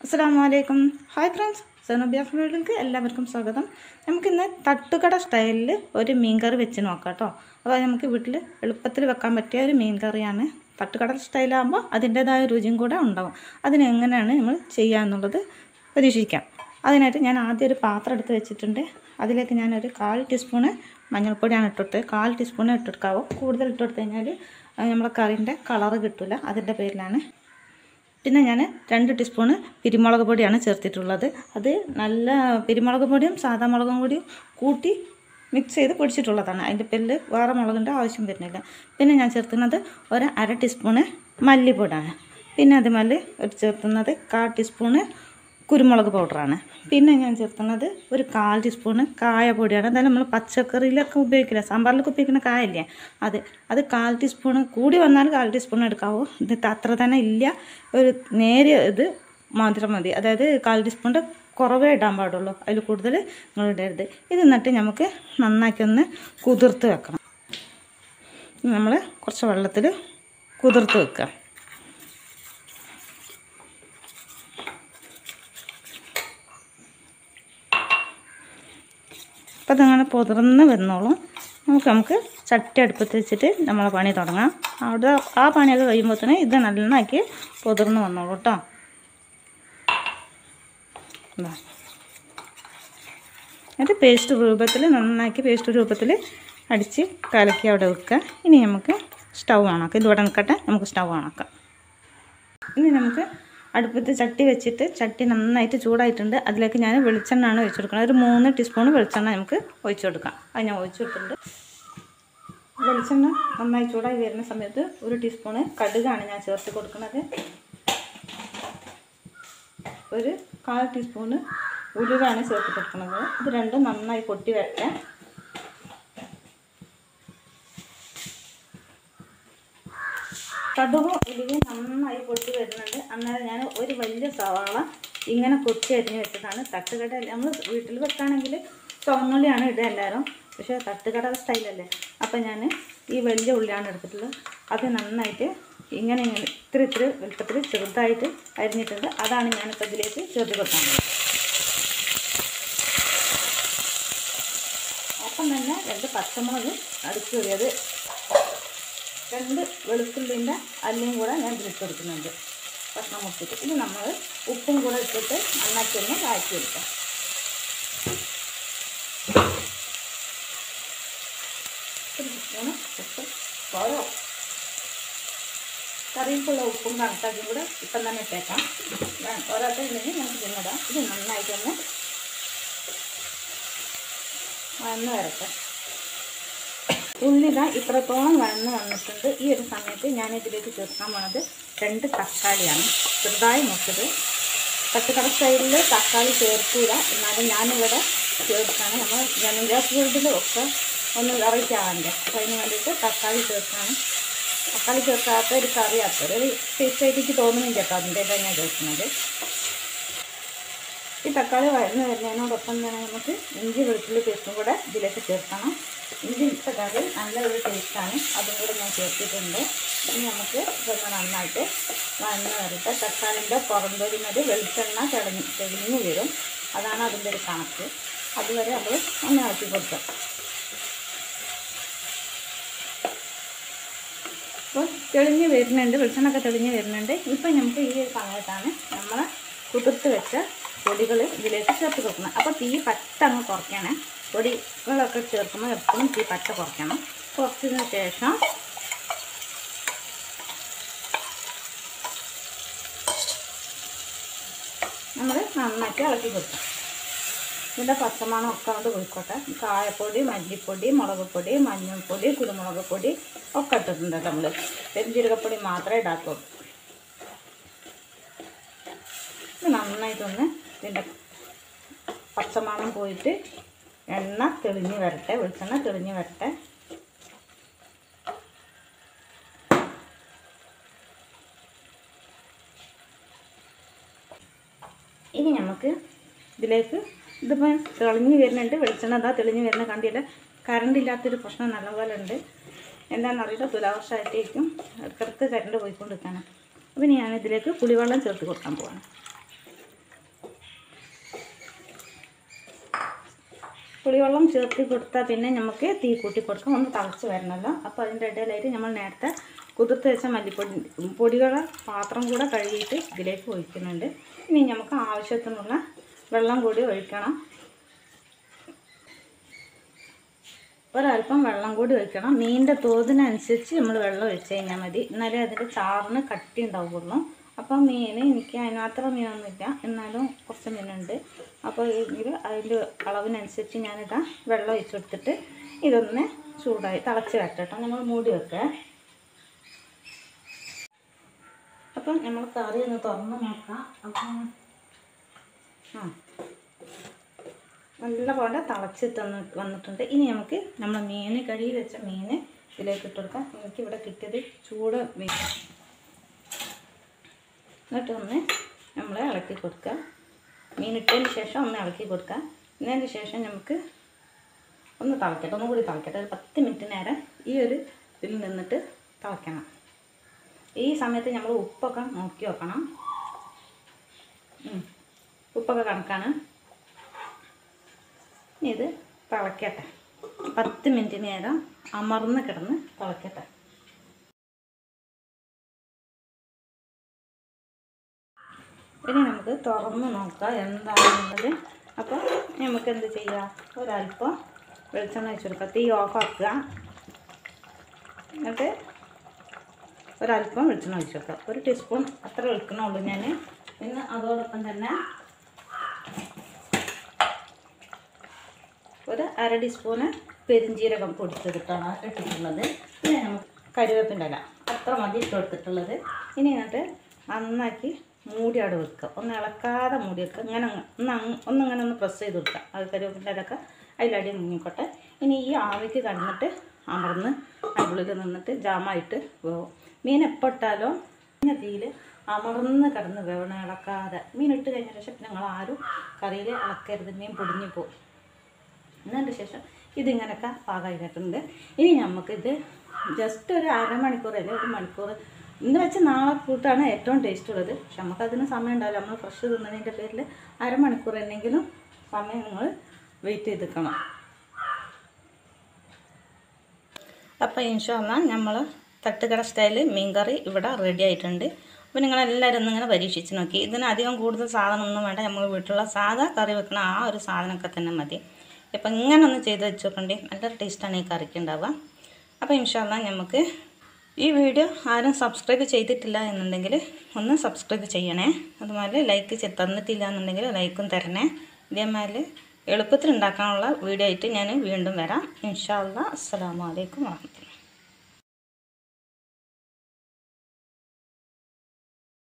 അസ്സാം വലൈക്കും hi friends സനോബിയ ഫുഡിലേക്ക് എല്ലാവർക്കും സ്വാഗതം നമുക്കിന്ന് തട്ടുകട സ്റ്റൈലിൽ ഒരു മീൻ കറി വെച്ച് നോക്കാം കേട്ടോ അപ്പോൾ നമുക്ക് വീട്ടിൽ എളുപ്പത്തിൽ വെക്കാൻ പറ്റിയ ഒരു മീൻ കറിയാണ് തട്ടുകട സ്റ്റൈലാകുമ്പോൾ അതിൻ്റേതായ രുചിയും കൂടെ ഉണ്ടാവും അതിനെങ്ങനെയാണ് നമ്മൾ ചെയ്യുക എന്നുള്ളത് പരീക്ഷിക്കാം അതിനായിട്ട് ഞാൻ ആദ്യം ഒരു പാത്രം എടുത്ത് വെച്ചിട്ടുണ്ട് അതിലേക്ക് ഞാനൊരു കാൽ ടീസ്പൂണ് മഞ്ഞൾപ്പൊടിയാണ് ഇട്ടിട്ട് കാൽ ടീസ്പൂണ് ഇട്ടെടുക്കാവോ കൂടുതൽ ഇട്ടെടുത്ത് കഴിഞ്ഞാൽ നമ്മളെ കറീൻ്റെ കളറ് കിട്ടില്ല അതിൻ്റെ പേരിലാണ് പിന്നെ ഞാൻ രണ്ട് ടീസ്പൂണ് പിരിമുളക് പൊടിയാണ് ചേർത്തിട്ടുള്ളത് അത് നല്ല പിരിമുളക് പൊടിയും സാധാ മുളകും കൂടിയും കൂട്ടി മിക്സ് ചെയ്ത് പൊടിച്ചിട്ടുള്ളതാണ് അതിൻ്റെ പേരിൽ വേറെ മുളകിൻ്റെ ആവശ്യം വരുന്നില്ല പിന്നെ ഞാൻ ചേർക്കുന്നത് ഒരു അര ടീസ്പൂണ് മല്ലിപ്പൊടിയാണ് പിന്നെ അതുമല്ല ഒരു ചേർത്തുന്നത് കാൽ ടീസ്പൂണ് കുരുമുളക് പൗഡറാണ് പിന്നെ ഞാൻ ചേർക്കുന്നത് ഒരു കാൽ ടീസ്പൂണ് കായപ്പൊടിയാണ് അതായത് നമ്മൾ പച്ചക്കറിയിലൊക്കെ ഉപയോഗിക്കില്ല സാമ്പാറിലൊക്കെ ഉപയോഗിക്കുന്ന കായല്ലേ അത് അത് കാൽ ടീസ്പൂണ് കൂടി വന്നാൽ കാൽ ടീസ്പൂൺ എടുക്കാവൂ ഇത് അത്ര തന്നെ ഇല്ല ഒരു നേരിയ ഇത് മാത്രം മതി അതായത് കാൽ ടീസ്പൂണിൻ്റെ കുറവേ ഇടാൻ പാടുള്ളൂ അതിൽ കൂടുതൽ നിങ്ങൾ ഇടരുത് ഇത് എന്നിട്ട് നമുക്ക് നന്നാക്കി ഒന്ന് കുതിർത്ത് വെക്കണം നമ്മൾ കുറച്ച് വെള്ളത്തിൽ കുതിർത്ത് വെക്കുക അപ്പോൾ അതങ്ങനെ പുതിർന്ന് വരുന്നോളും നമുക്ക് നമുക്ക് ചട്ടി അടുപ്പത്ത് വെച്ചിട്ട് നമ്മളെ പണി തുടങ്ങാം അവിടെ ആ പണിയൊക്കെ കഴിയുമ്പോഴത്തേന് ഇത് നന്നാക്കി പുതിർന്ന് വന്നോളൂ കേട്ടോ ഇതാ. എന്നിട്ട് പേസ്റ്റ് രൂപത്തിൽ നന്നാക്കി പേസ്റ്റ് രൂപത്തിൽ അടിച്ച് കലക്കി അവിടെ വെക്കുക ഇനി നമുക്ക് സ്റ്റൗ ഓണാക്കാം ഇതിവിടെ നിൽക്കട്ടെ നമുക്ക് സ്റ്റൗ ഓണാക്കാം ഇനി നമുക്ക് അടുപ്പത്ത് ചട്ടി വെച്ചിട്ട് ചട്ടി നന്നായിട്ട് ചൂടായിട്ടുണ്ട് അതിലേക്ക് ഞാൻ വെളിച്ചെണ്ണയാണ് ഒഴിച്ചു കൊടുക്കുന്നത് ഒരു മൂന്ന് ടീസ്പൂൺ വെളിച്ചെണ്ണ നമുക്ക് ഒഴിച്ചു കൊടുക്കാം അത് ഞാൻ ഒഴിച്ചു കൊടുത്തിട്ടുണ്ട് വെളിച്ചെണ്ണ നന്നായി ചൂടായി വരുന്ന സമയത്ത് ഒരു ടീസ്പൂണ് കടുകാണ് ഞാൻ ചേർത്ത് കൊടുക്കുന്നത് ഒരു കാൽ ടീസ്പൂണ് ഉലുവാണ് ചേർത്ത് കൊടുക്കുന്നത് ഇത് രണ്ടും നന്നായി പൊട്ടി വരട്ടെ കടുകും ഉലുവയും നന്നായി പൊട്ടി വരുന്നുണ്ട് അന്നേരം ഞാൻ ഒരു വലിയ സവാള ഇങ്ങനെ കൊത്തി അരിഞ്ഞ് വെച്ചതാണ് തട്ടുകട നമ്മൾ വീട്ടിൽ വെക്കുകയാണെങ്കിൽ ചുവന്നുള്ളിയാണ് ഇടുക എല്ലാവരും പക്ഷേ തട്ടുകട സ്റ്റൈലല്ലേ അപ്പം ഞാൻ ഈ വലിയ ഉള്ളിയാണ് എടുത്തിട്ടുള്ളത് അത് നന്നായിട്ട് ഇങ്ങനെ ഇങ്ങനെ ഇത്തിരി ഇത്തിരി വലുപ്പത്തിൽ ചെറുതായിട്ട് അരിഞ്ഞിട്ടുണ്ട് അതാണ് ഞാനിപ്പോൾ ഇതിലേക്ക് ചേർത്ത് കൊടുക്കുന്നത് ഒപ്പം തന്നെ രണ്ട് പച്ചമുളക് അടിച്ചു കയറിയത് രണ്ട് വെളുത്തുള്ളിൻ്റെ അല്ലിയും കൂടെ ഞാൻ ഇതിലിട്ട് കൊടുക്കുന്നുണ്ട് കഷ്ണം മുട്ടിട്ട് ഇത് നമ്മൾ ഉപ്പും കൂടെ ഇട്ടിട്ട് നന്നാക്കി ഒന്ന് കാഴ്ചയെടുക്കാം ഒരു സ്പൂണ് ഉപ്പ് ഓരോ കറിയിൽക്കുള്ള ഉപ്പും കണക്കാക്കിയും കൂടെ ഇപ്പം തന്നെ ഇട്ടേക്കാം ഓരോരുത്തർ ഇല്ലെങ്കിൽ നമുക്ക് തിന്നിടാം ഇത് നന്നായിട്ടൊന്ന് വന്ന് വരട്ടെ ഉള്ളിത ഇത്രത്തോളം വഴന്ന് വന്നിട്ടുണ്ട് ഈ ഒരു സമയത്ത് ഞാൻ ഇതിലേക്ക് ചേർക്കാൻ പോണത് രണ്ട് തക്കാളിയാണ് ചെറുതായി മുറിച്ചത് പച്ചക്കറി സ്റ്റൈലിൽ തക്കാളി ചേർക്കൂല എന്നാലും ഞാനിവിടെ ചേർക്കാണ് നമ്മൾ ജനഗ്യാസ് വീട്ടിലും ഒക്കെ ഒന്ന് വെറൈറ്റി ആവണ്ടേ അപ്പോൾ അതിന് വേണ്ടിയിട്ട് തക്കാളി ചേർക്കാണ് തക്കാളി ചേർക്കാത്ത ഒരു കറിയാത്ത ഒരു ടേസ്റ്റ് ആയിട്ട് എനിക്ക് തോന്നുന്നില്ല കേട്ടോ അതിൻ്റെ തന്നെ ചേർക്കുന്നത് ഈ തക്കാളി വഴന്ന് വരുന്നതിനോടൊപ്പം തന്നെ നമുക്ക് ഇഞ്ചി വെളുത്തുള്ളി പേസ്റ്റും കൂടെ ഇതിലേക്ക് ചേർക്കണം ഇഞ്ചി ഇട്ട കറി നല്ല ഒരു ടേസ്റ്റാണ് അതും കൂടെ ഞാൻ ചേർത്തിട്ടുണ്ട് ഇനി നമുക്ക് ഇതൊന്ന് നന്നായിട്ട് വഴന്ന് വരട്ടെ തക്കാളിൻ്റെ പുറംതൊരുന്നത് വെളിച്ചെണ്ണ തെളിഞ്ഞ് തെളിഞ്ഞ് വരും അതാണ് അതിൻ്റെ ഒരു കണക്ക് അതുവരെ നമ്മൾ ഒന്ന് ആക്കി കൊടുക്കാം അപ്പോൾ തെളിഞ്ഞ് വരുന്നുണ്ട് വെളിച്ചെണ്ണൊക്കെ തെളിഞ്ഞ് വരുന്നുണ്ട് ഇപ്പം നമുക്ക് ഈ ഒരു സമയത്താണ് നമ്മൾ കുതിർത്ത് വെച്ച പൊടികൾ ഇതിലേക്ക് ചേർത്ത് കൊടുക്കണം അപ്പോൾ തീ പറ്റ അങ്ങ് കുറയ്ക്കണം പൊടികളൊക്കെ ചേർക്കുമ്പോൾ എപ്പോഴും തീ പറ്റ കുറയ്ക്കണം കുറച്ചതിന് ശേഷം നമ്മൾ നന്നാക്കി ഇളക്കി കൊടുക്കാം ഇതിൻ്റെ പച്ചമണം ഒക്കെ കൊണ്ട് പോയിക്കോട്ടെ കായപ്പൊടി മല്ലിപ്പൊടി മുളക് പൊടി മഞ്ഞൾപ്പൊടി കുരുമുളക് പൊടി ഒക്കെ ഇട്ടിട്ടുണ്ട് നമ്മൾ പെരുംജീരകപ്പൊടി മാത്രമേ ഇടാത്തുള്ളൂ ഇത് നന്നായിട്ടൊന്ന് ഇതിൻ്റെ പച്ചമണം പോയിട്ട് എണ്ണ തെളിഞ്ഞ് വരട്ടെ വെളിച്ചെണ്ണ തെളിഞ്ഞ് വരട്ടെ ഇനി നമുക്ക് ഇതിലേക്ക് ഇതിപ്പോൾ തെളിഞ്ഞ് വരുന്നുണ്ട് വെളിച്ചെണ്ണ അതാ തെളിഞ്ഞ് വരുന്ന കണ്ടില്ല കറണ്ട് ഇല്ലാത്തൊരു പ്രശ്നം നല്ലപോലെ ഉണ്ട് എന്താണെന്നറിയില്ല തുലാവർഷമായിട്ടേക്കും ഇടയ്ക്കിടയ്ക്ക് കറണ്ട് പോയിക്കൊണ്ടിരിക്കുകയാണ് അപ്പോൾ ഇനി ഞാൻ ഇതിലേക്ക് പുളിവെള്ളം ചേർത്ത് കൊടുക്കാൻ പോവാണ് പുളിവെള്ളം ചേർത്ത് കൊടുത്താൽ പിന്നെ നമുക്ക് തീ കൂട്ടി കൊടുക്കാം ഒന്ന് തിളച്ച് വരണമല്ലോ അപ്പോൾ അതിൻ്റെ ഇടയിലായിട്ട് നമ്മൾ നേരത്തെ കുതിർത്ത് വെച്ച മല്ലിപ്പൊടി പൊടികളെ പാത്രം കൂടെ കഴുകിയിട്ട് ഇതിലേക്ക് ഒഴിക്കുന്നുണ്ട് ഇനി നമുക്ക് ആവശ്യത്തിനുള്ള വെള്ളം കൂടി ഒഴിക്കണം ഒരല്പം വെള്ളം കൂടി ഒഴിക്കണം മീനിൻ്റെ തോതിനനുസരിച്ച് നമ്മൾ വെള്ളം ഒഴിച്ച് കഴിഞ്ഞാൽ മതി എന്നാലേ അതിൻ്റെ ചാറിന് കട്ടി ഉണ്ടാവുള്ളൂ അപ്പോൾ മീൻ എനിക്ക് അതിനത്ര മീനൊന്നുമില്ല എന്നാലും കുറച്ച് മീനുണ്ട് അപ്പോൾ എങ്കിൽ അതിൻ്റെ അളവിനനുസരിച്ച് ഞാനിതാ വെള്ളം ഒഴിച്ച് കൊടുത്തിട്ട് ഇതൊന്ന് ചൂടായി തിളച്ച് വരട്ടെ നമ്മൾ മൂടി വെക്കുക അപ്പം നമ്മൾ കറി ഒന്ന് തുറന്ന് നോക്കാം അപ്പം ആ നല്ല പോലെ തിളച്ച് തന്ന് വന്നിട്ടുണ്ട് ഇനി നമുക്ക് നമ്മൾ മീൻ കഴുകി വെച്ച മീൻ ഇതിലേക്ക് ഇട്ട് കൊടുക്കാം എനിക്ക് ഇവിടെ കിട്ടിയത് ചൂട് മീൻ എന്നിട്ട് ഒന്ന് നമ്മൾ ഇളക്കി കൊടുക്കുക മീൻ ഇട്ടതിന് ശേഷം ഒന്ന് ഇളക്കി കൊടുക്കുക എന്നതിന് ശേഷം നമുക്ക് ഒന്ന് തിളക്കട്ടെ ഒന്നും കൂടി തിളക്കട്ടെ ഒരു പത്ത് മിനിറ്റ് നേരം ഈ ഒരു ഇതിൽ നിന്നിട്ട് തിളയ്ക്കണം ഈ സമയത്ത് നമ്മൾ ഉപ്പൊക്കെ നോക്കി വെക്കണം ഉം. ഉപ്പൊക്കെ കണക്കാണ് ഇനി ഇത് തിളക്കട്ടെ പത്ത് മിനിറ്റ് നേരം അമർന്ന് കിടന്ന് തിളക്കട്ടെ ഇനി നമുക്ക് തുറന്ന് നോക്കാം എന്താണെന്നുള്ളത് അപ്പോൾ നമുക്ക് എന്ത് ചെയ്യാം ഒരല്പം വെളിച്ചെണ്ണ വെച്ച് കൊടുക്കുക തീ ഓഫാക്കുക എന്നിട്ട് ഒരല്പം വെളിച്ചെണ്ണ ഒഴിച്ച് വെക്കുക ഒരു ടീസ്പൂൺ അത്ര ഒഴിക്കണുള്ളൂ ഞാൻ പിന്നെ അതോടൊപ്പം തന്നെ ഒരു അര ടീസ്പൂണ് പെരിഞ്ജീരകം പൊടിച്ചെടുത്താണ് ഇട്ടിട്ടുള്ളത് പിന്നെ നമുക്ക് കരുവേപ്പിൻ്റെ ഇല അത്ര മതി ഇട്ട് കൊടുത്തിട്ടുള്ളത് ഇനി എന്നിട്ട് നന്നാക്കി മൂടി അവിടെ വെക്കുക ഒന്ന് ഇളക്കാതെ മൂടി വെക്കുക ഇങ്ങനെ അങ്ങ് ഒന്ന് അങ്ങ് ഒന്നിങ്ങനെ ഒന്ന് പ്രസ് ചെയ്ത് കൊടുക്കുക അത് കരുവേപ്പിൻ്റെ ഇലയൊക്കെ അതിലടി മുങ്ങിക്കോട്ടെ ഇനി ഈ ആവിക്ക് കടന്നിട്ട് അമർന്ന് അതിനുള്ളിൽ നിന്നിട്ട് ജാമായിട്ട് വേവും മീൻ എപ്പോൾ ഇട്ടാലോ പിന്നെ തീയിൽ അമർന്ന് കിടന്ന് വേവണം ഇളക്കാതെ മീൻ ഇട്ട് കഴിഞ്ഞ ശേഷം പിന്നെ നിങ്ങൾ ആരും കറിയിൽ ഇളക്കരുത് മീൻ പൊടിഞ്ഞു പോകും എന്നതിന് ശേഷം ഇതിങ്ങനൊക്കെ പാകമായിട്ടുണ്ട് ഇനി നമുക്കിത് ജസ്റ്റ് ഒരു അരമണിക്കൂർ അല്ലെങ്കിൽ ഒരു മണിക്കൂർ ഇന്ന് വെച്ച് നാളെ കൂട്ടാണ് ഏറ്റവും ടേസ്റ്റ് ഉള്ളത് പക്ഷെ നമുക്കതിന് സമയം ഉണ്ടാവില്ല നമ്മൾ ഫ്രഷ് തിന്നതിൻ്റെ പേരിൽ അരമണിക്കൂർ എന്നെങ്കിലും സമയം നിങ്ങൾ വെയിറ്റ് ചെയ്ത് നിൽക്കണം അപ്പോൾ ഇൻഷാല്ല നമ്മൾ തട്ടുകട സ്റ്റൈൽ മീൻകറി ഇവിടെ റെഡി ആയിട്ടുണ്ട് അപ്പോൾ നിങ്ങളെല്ലാവരും ഒന്നിങ്ങനെ പരീക്ഷിച്ച് നോക്കി ഇതിന് അധികം കൂടുതൽ സാധനമൊന്നും വേണ്ട നമ്മൾ വീട്ടിലുള്ള സാധാ കറി വെക്കണ ആ ഒരു സാധനമൊക്കെ തന്നെ മതി ഇപ്പം ഇങ്ങനെ ഒന്ന് ചെയ്ത് വെച്ച് നോക്കണ്ടേ നല്ല ടേസ്റ്റാണ് ഈ കറിക്ക് ഉണ്ടാവുക അപ്പോൾ ഇൻഷാല്ല നമുക്ക് ഈ വീഡിയോ ആരും സബ്സ്ക്രൈബ് ചെയ്തിട്ടില്ല എന്നുണ്ടെങ്കിൽ ഒന്ന് സബ്സ്ക്രൈബ് ചെയ്യണേ അതുപോലെ ലൈക്ക് ചെ- തന്നിട്ടില്ല എന്നുണ്ടെങ്കിൽ ലൈക്കും തരണേ ഇതേമാതിരി എളുപ്പത്തിൽ ഉണ്ടാക്കാനുള്ള വീഡിയോ ആയിട്ട് ഞാൻ വീണ്ടും വരാം ഇൻഷാല്ല അസ്സലാമു അലൈക്കും വാഹമത്തുള്ള